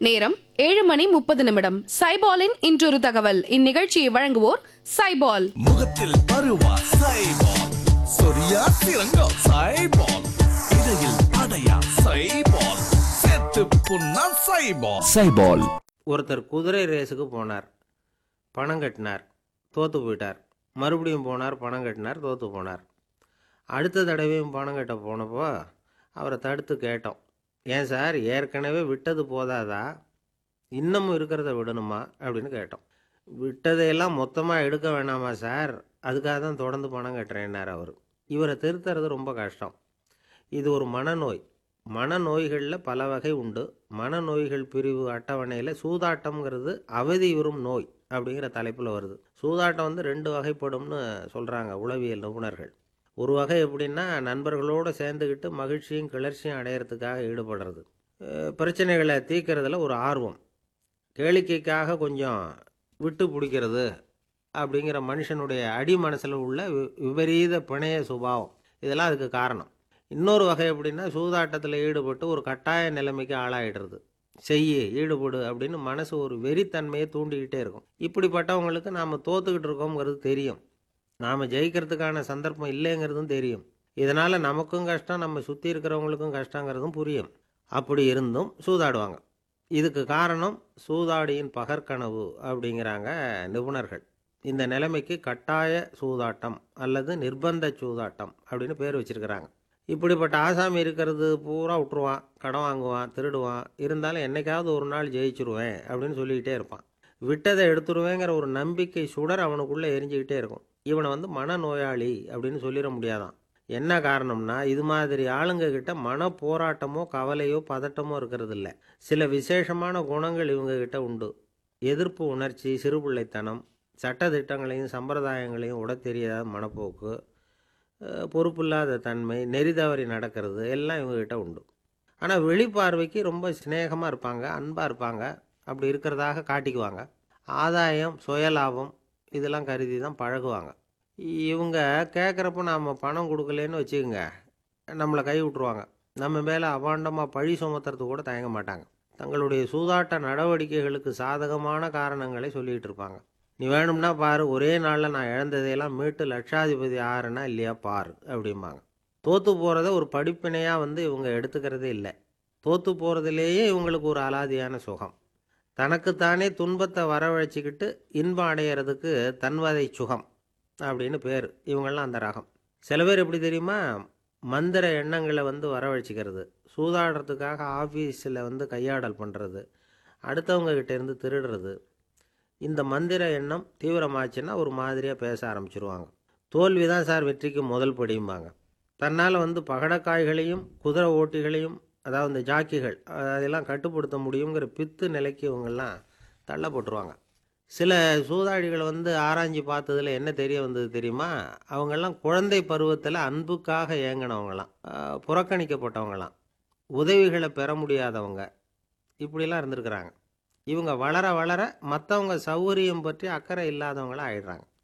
நேரம் ஏழு மணி முப்பது நிமிடம் சைபாலின் இன்றொரு தகவல் இந்நிகழ்ச்சியை வழங்குவோர் சைபால் முகத்தில் பருவா சைபால் சொரியா சிறங்கோ சைபால் இடையில் அடையா சைபால் செத்து புண்ணா சைபால் சைபால் ஒருத்தர் குதிரை ரேஸுக்கு போனார் பணம் கட்டினார் தோற்று போயிட்டார் மறுபடியும் போனார் பணம் கட்டினார் தோற்று போனார் அடுத்த தடவையும் பணம் கட்ட போனப்போ அவரை தடுத்து கேட்டோம் ஏன் சார் ஏற்கனவே விட்டது போதாதா இன்னமும் இருக்கிறத விடணுமா அப்படின்னு கேட்டோம் விட்டதையெல்லாம் மொத்தமாக எடுக்க வேணாமா சார் அதுக்காக தான் தொடர்ந்து பணம் கட்டுறேன்னார் அவர் இவரை திருத்துறது ரொம்ப கஷ்டம் இது ஒரு மனநோய் மனநோய்களில் பல வகை உண்டு மனநோய்கள் பிரிவு அட்டவணையில் சூதாட்டம்ங்கிறது அவதி வரும் நோய் அப்படிங்கிற தலைப்பில் வருது சூதாட்டம் வந்து ரெண்டு வகைப்படும்னு சொல்கிறாங்க உளவியல் நிபுணர்கள் ஒரு வகை எப்படின்னா நண்பர்களோடு சேர்ந்துக்கிட்டு மகிழ்ச்சியும் கிளர்ச்சியும் அடையிறதுக்காக ஈடுபடுறது அஹ் பிரச்சனைகளை தீர்க்கறதுல ஒரு ஆர்வம் கேளிக்கைக்காக கொஞ்சம் விட்டு பிடிக்கிறது அப்படிங்கிற மனுஷனுடைய அடி மனசில் உள்ள வி- விபரீத பிணைய சுபாவம் இதெல்லாம் அதுக்கு காரணம் இன்னொரு வகை எப்படின்னா சூதாட்டத்தில் ஈடுபட்டு ஒரு கட்டாய நிலைமைக்கு ஆளாயிடுறது செய்யு ஈடுபடு அப்படின்னு மனசு ஒரு வெறித்தன்மையை தூண்டிக்கிட்டே இருக்கும் இப்படிப்பட்டவங்களுக்கு நாம் தோத்துக்கிட்டு இருக்கோங்கிறது தெரியும் நாம் ஜெயிக்கிறதுக்கான சந்தர்ப்பம் இல்லைங்கிறதும் தெரியும் இதனால் நமக்கும் கஷ்டம் நம்ம சுற்றி இருக்கிறவங்களுக்கும் கஷ்டங்கிறதும் புரியும் அப்படி இருந்தும் சூதாடுவாங்க இதுக்கு காரணம் சூதாடியின் பகற்கனவு அப்படிங்கிறாங்க நிபுணர்கள் இந்த நிலைமைக்கு கட்டாய சூதாட்டம் அல்லது நிர்பந்த சூதாட்டம் அப்படின்னு பேர் வச்சிருக்கிறாங்க இப்படிப்பட்ட ஆசாமி இருக்கிறது பூரா விட்டுருவான் கடன் வாங்குவான் திருடுவான் இருந்தாலும் என்னைக்காவது ஒரு நாள் ஜெயிச்சிருவேன் அப்படின்னு சொல்லிக்கிட்டே இருப்பான் விட்டதை எடுத்துருவேங்கிற ஒரு நம்பிக்கை சுடர் அவனுக்குள்ளே எரிஞ்சுக்கிட்டே இருக்கும் இவனை வந்து மனநோயாளி அப்படின்னு சொல்லிட முடியாதான் என்ன காரணம்னா இது மாதிரி ஆளுங்க கிட்ட மன போராட்டமோ கவலையோ பதட்டமோ இருக்கிறது இல்ல சில விசேஷமான குணங்கள் இவங்க கிட்ட உண்டு எதிர்ப்பு உணர்ச்சி சிறுபிள்ளைத்தனம் சட்டதிட்டங்களையும் சம்பிரதாயங்களையும் உட தெரியாத மனப்போக்கு அஹ், பொறுப்பில்லாத தன்மை நெறி தவறி நடக்கிறது எல்லாம் இவங்ககிட்ட உண்டு ஆனால் வெளிப்பார்வைக்கு ரொம்ப சிநேகமாக இருப்பாங்க அன்பாக இருப்பாங்க அப்படி இருக்கிறதாக காட்டிக்குவாங்க ஆதாயம் சுயலாபம் இதெல்லாம் கருதி தான் பழகுவாங்க இவங்க கேட்குறப்ப நாம் பணம் கொடுக்கலன்னு வச்சுக்கோங்க நம்மளை கை விட்ருவாங்க நம்ம மேலே அபாண்டமாக பழி சுமத்துறது கூட தயங்க மாட்டாங்க தங்களுடைய சூதாட்ட நடவடிக்கைகளுக்கு சாதகமான காரணங்களை சொல்லிகிட்டு இருப்பாங்க நீ வேணும்னா பாரு ஒரே நாளில் நான் இழந்ததையெல்லாம் மீட்டு லட்சாதிபதி ஆறுனா இல்லையா பாரு அப்படிம்பாங்க தோற்று போகிறத ஒரு படிப்பினையாக வந்து இவங்க எடுத்துக்கிறதே இல்லை தோற்று போகிறதுலேயே இவங்களுக்கு ஒரு அலாதியான சுகம் தனக்குத்தானே துன்பத்தை வரவழைச்சிக்கிட்டு இன்பம் அடையிறதுக்கு தன்வதை சுகம் அப்படின்னு பேர் இவங்கெல்லாம் அந்த ரகம் சில பேர் எப்படி தெரியுமா மந்திர எண்ணங்களை வந்து வரவழைச்சிக்கிறது சூதாடுறதுக்காக ஆஃபீஸில் வந்து கையாடல் பண்ணுறது அடுத்தவங்க கிட்ட இருந்து திருடுறது இந்த மந்திர எண்ணம் தீவிரமாச்சுன்னா ஒரு மாதிரியாக பேச ஆரம்பிச்சிருவாங்க தோல்வி தான் சார் வெற்றிக்கு முதல் படியும்பாங்க தன்னால் வந்து பகடக்காய்களையும் குதிரை ஓட்டிகளையும் அதாவது இந்த ஜாக்கிகள் அதெல்லாம் கட்டுப்படுத்த முடியுங்கிற பித்து நிலைக்கு இவங்கெல்லாம் தள்ளப்பட்டுருவாங்க சில சூதாடிகள் வந்து ஆராய்ஞ்சு பார்த்ததுல என்ன தெரிய வந்தது தெரியுமா அவங்கெல்லாம் குழந்தை பருவத்தில் அன்புக்காக ஏங்கினவங்களாம் ஆஹ் புறக்கணிக்கப்பட்டவங்களாம் உதவிகளை பெற முடியாதவங்க இப்படிலாம் இருந்திருக்கிறாங்க இவங்க வளர வளர மற்றவங்க சௌகரியம் பற்றி அக்கறை இல்லாதவங்களா ஆயிடுறாங்க